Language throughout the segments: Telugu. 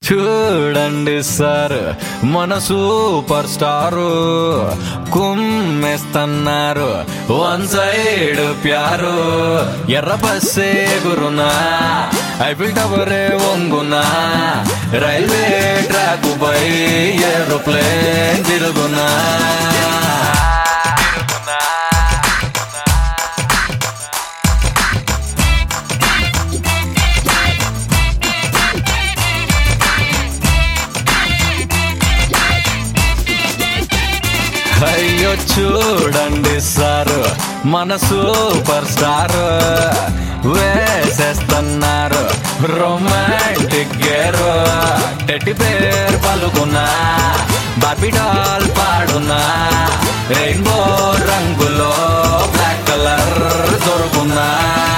చూడండి సార్ మన సూపర్ స్టారు కుమ్మేస్తున్నారు వన్ సైడ్ ప్యారు ఎర్ర బస్సే గురునా ఐఫిల్ టవరే వంగునా రైల్వే ట్రాక్ పై ఏరోప్లేన్ తిరుగునా అయ్యో చూడండి సార్ మన సూపర్ స్టార్ వేసేస్తున్నారు రొమాంటిక్ గేరు టెట్టి పేరు పలుకున్నా బాబీ డాల్ పాడునా రెయిన్బో రంగులో బ్లాక్ కలర్ దొరుకున్నా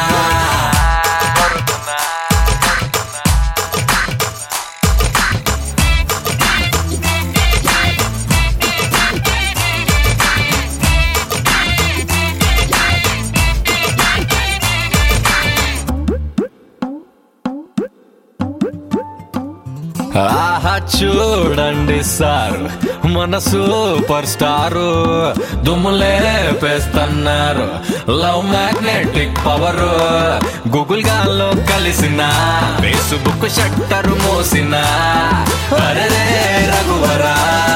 ఆహా చూడండి సార్ మన సూపర్ స్టారు దుమ్ములే పేస్తున్నారు లవ్ మ్యాగ్నెటిక్ పవర్ గూగుల్ గాల్లో కలిసిన ఫేస్బుక్ షట్టర్ మోసిన అరే రఘువరా